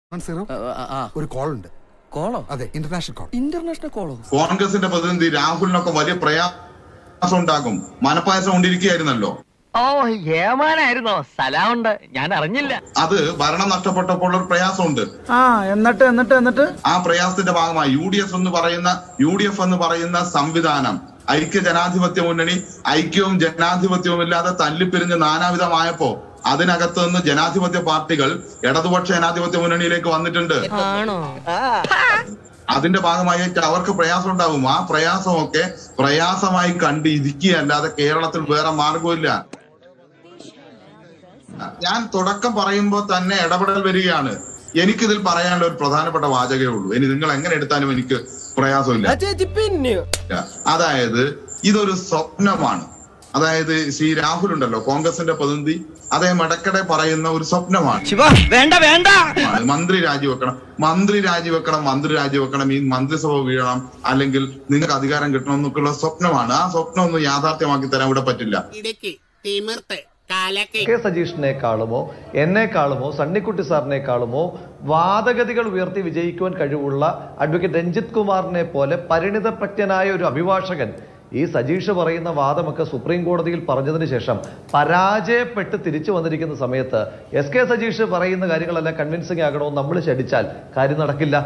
One zero ഒരു call ഉണ്ട് കോളോ അതെ ഇന്റർനാഷണൽ കോൾ ഇന്റർനാഷണൽ കോളോ കോൺഗ്രസിന്റെ പ്രതിനിധി രാഹുലിനൊക്കെ വലിയ പ്രയാസം ഉണ്ടാകും മനപ്പായസം കൊണ്ടിരിക്കുകയായിരുന്നല്ലോ ഓ ഏമാനായിരുന്നോ സ്ഥലമുണ്ട് ഞാൻ അറിഞ്ഞില്ല അത് ഭരണം നഷ്ടപ്പെട്ടപ്പോൾ ഒരു പ്രയാസമുണ്ട് ആ എന്നിട്ട് എന്നിട്ട് എന്നിട്ട് ആ പ്രയാസത്തിന്റെ ഭാഗമായി യു ഡി എഫ് എന്ന് പറയുന്ന യു ഡി എഫ് എന്ന് പറയുന്ന സംവിധാനം ഐക്യ ജനാധിപത്യ മുന്നണി ഐക്യവും ജനാധിപത്യവും ഇല്ലാതെ തല്ലിപ്പിരിഞ്ഞ് നാനാവിധമായപ്പോ അതിനകത്ത് നിന്ന് ജനാധിപത്യ പാർട്ടികൾ ഇടതുപക്ഷ ജനാധിപത്യ മുന്നണിയിലേക്ക് വന്നിട്ടുണ്ട് അതിന്റെ ഭാഗമായിട്ട് അവർക്ക് പ്രയാസം ഉണ്ടാവും ആ പ്രയാസമൊക്കെ പ്രയാസമായി കണ്ട് ഇരിക്കുകയല്ലാതെ കേരളത്തിൽ വേറെ മാർഗമില്ല ഞാൻ തുടക്കം പറയുമ്പോൾ തന്നെ ഇടപെടൽ വരികയാണ് എനിക്കിതിൽ പറയാനുള്ള ഒരു പ്രധാനപ്പെട്ട വാചകമേ ഉള്ളൂ ഇനി നിങ്ങൾ എങ്ങനെ എടുത്താലും എനിക്ക് പ്രയാസമില്ല അതായത് ഇതൊരു സ്വപ്നമാണ് അതായത് ശ്രീ രാഹുൽ ഉണ്ടല്ലോ കോൺഗ്രസിന്റെ പ്രതിനിധി അദ്ദേഹം ഇടയ്ക്കിടെ പറയുന്ന ഒരു സ്വപ്നമാണ് വേണ്ട വേണ്ട ആണ്. മന്ത്രി രാജിവെക്കണം മന്ത്രി രാജിവെക്കണം മന്ത്രി രാജിവെക്കണം ഈ മന്ത്രിസഭ വീഴണം അല്ലെങ്കിൽ നിങ്ങൾക്ക് അധികാരം കിട്ടണം എന്നൊക്കെയുള്ള സ്വപ്നമാണ് ആ സ്വപ്നം ഒന്നും യാഥാർത്ഥ്യമാക്കി തരാൻ ഇവിടെ പറ്റില്ല ഇടുക്കി തിമിർത്ത് കാലക്ക് കെ സജീഷിനെക്കാളുമോ എന്നെക്കാളുമോ സണ്ണിക്കുട്ടി സാറിനേക്കാളുമോ വാദഗതികൾ ഉയർത്തി വിജയിക്കുവാൻ കഴിവുള്ള അഡ്വക്കേറ്റ് രഞ്ജിത് കുമാറിനെ പോലെ പരിണിതപ്രജ്ഞനായ ഒരു അഭിഭാഷകൻ ഈ സജീഷ് പറയുന്ന വാദമൊക്കെ സുപ്രീം കോടതിയിൽ പറഞ്ഞതിന് ശേഷം പരാജയപ്പെട്ട് തിരിച്ചു വന്നിരിക്കുന്ന സമയത്ത് എസ് കെ സജീഷ് പറയുന്ന കാര്യങ്ങളെല്ലാം കൺവിൻസിംഗ് ആകണമെന്ന് നമ്മൾ ശടിച്ചാൽ കാര്യം നടക്കില്ല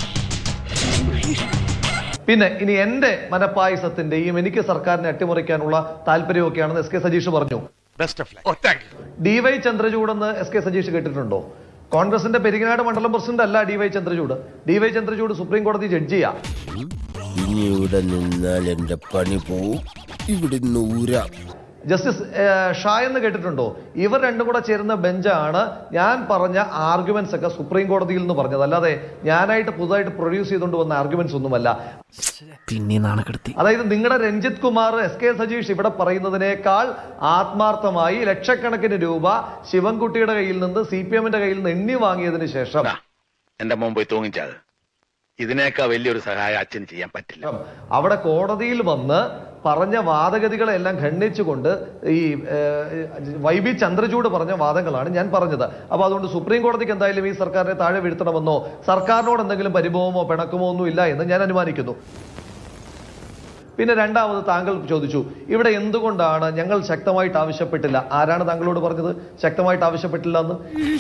പിന്നെ ഇനി എന്റെ മനപ്പായസത്തിന്റെയും എനിക്ക് സർക്കാരിനെ അട്ടിമറിക്കാനുള്ള താല്പര്യമൊക്കെയാണെന്ന് എസ് കെ സജീഷ് പറഞ്ഞു ഡി വൈ ചന്ദ്രചൂഡ് എന്ന് എസ് കെ സജീഷ് കേട്ടിട്ടുണ്ടോ കോൺഗ്രസിന്റെ പെരിങ്ങനാട് മണ്ഡലം പ്രസിഡന്റ് അല്ല D Y Chandrachud D Y Chandrachud supreme കോടതി ജഡ്ജിയാ ഇനി ഇവിടെ നിന്നാൽ എന്റെ പണി പോവും ഇവിടെ നൂരാം ജസ്റ്റിസ് ഏഹ്, ഷാ എന്ന് കേട്ടിട്ടുണ്ടോ ഇവർ രണ്ടും കൂടെ ചേരുന്ന ബെഞ്ചാണ് ഞാൻ പറഞ്ഞ ആർഗ്യുമെന്റ്സ് ഒക്കെ സുപ്രീം കോടതിയിൽ നിന്ന് പറഞ്ഞത് അല്ലാതെ ഞാനായിട്ട് പുതുതായിട്ട് പ്രൊഡ്യൂസ് ചെയ്തുകൊണ്ട് വന്ന ആർഗ്യുമെന്റ്സ് ഒന്നുമല്ല പിന്നെ നാണക്കെടുത്തി അതായത് നിങ്ങളുടെ രഞ്ജിത് കുമാർ എസ് കെ സജീഷ് ഇവിടെ പറയുന്നതിനേക്കാൾ ആത്മാർത്ഥമായി ലക്ഷക്കണക്കിന് രൂപ ശിവൻകുട്ടിയുടെ കയ്യിൽ നിന്ന് സി പി എമ്മിന്റെ കയ്യിൽ നിന്ന് എണ്ണി വാങ്ങിയതിന് ശേഷം എന്റെ മോൻ പോയി തൂങ്ങിച്ചത് ഇതിനേക്കാൾ വലിയൊരു സഹായം അച്ഛന് ചെയ്യാൻ പറ്റില്ല അവിടെ കോടതിയിൽ വന്ന് പറഞ്ഞ വാദഗതികളെല്ലാം ഖണ്ഡിച്ചുകൊണ്ട് ഈ ഏഹ്, വൈ ബി ചന്ദ്രചൂഡ് പറഞ്ഞ വാദങ്ങളാണ് ഞാൻ പറഞ്ഞത് അപ്പൊ അതുകൊണ്ട് സുപ്രീം കോടതിക്ക് എന്തായാലും ഈ സർക്കാരിനെ താഴെ വീഴ്ത്തണമെന്നോ സർക്കാരിനോട് എന്തെങ്കിലും പരിഭവമോ പിണക്കമോ ഒന്നും ഇല്ല എന്ന് ഞാൻ അനുമാനിക്കുന്നു പിന്നെ രണ്ടാമത് താങ്കൾ ചോദിച്ചു ഇവിടെ എന്തുകൊണ്ടാണ് ഞങ്ങൾ ശക്തമായിട്ട് ആവശ്യപ്പെട്ടില്ല ആരാണ് താങ്കളോട് പറഞ്ഞത് ശക്തമായിട്ട് ആവശ്യപ്പെട്ടില്ല എന്ന്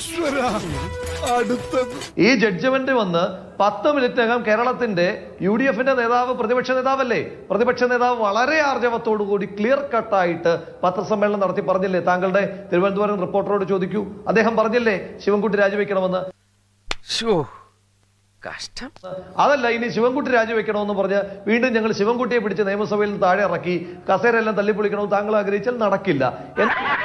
ഈ ജഡ്ജ്മെന്റ് വന്ന് പത്ത് മിനിറ്റിനകം കേരളത്തിന്റെ യു ഡി എഫിന്റെ നേതാവ് പ്രതിപക്ഷ നേതാവല്ലേ പ്രതിപക്ഷ നേതാവ് വളരെ ആർജവത്തോടു കൂടി ക്ലിയർ കട്ടായിട്ട് പത്രസമ്മേളനം നടത്തി പറഞ്ഞില്ലേ താങ്കളുടെ തിരുവനന്തപുരം റിപ്പോർട്ടറോട് ചോദിക്കൂ അദ്ദേഹം പറഞ്ഞില്ലേ ശിവൻകുട്ടി രാജിവെക്കണമെന്ന് കഷ്ടം അതല്ല ഇനി ശിവൻകുട്ടി രാജിവെക്കണമെന്ന് പറഞ്ഞ് വീണ്ടും ഞങ്ങൾ ശിവൻകുട്ടിയെ പിടിച്ച് നിയമസഭയിൽ നിന്ന് താഴെ ഇറക്കി കസേരയെല്ലാം തല്ലിപ്പൊളിക്കണമെന്ന് താങ്കൾ ആഗ്രഹിച്ചാൽ നടക്കില്ല എന്ന്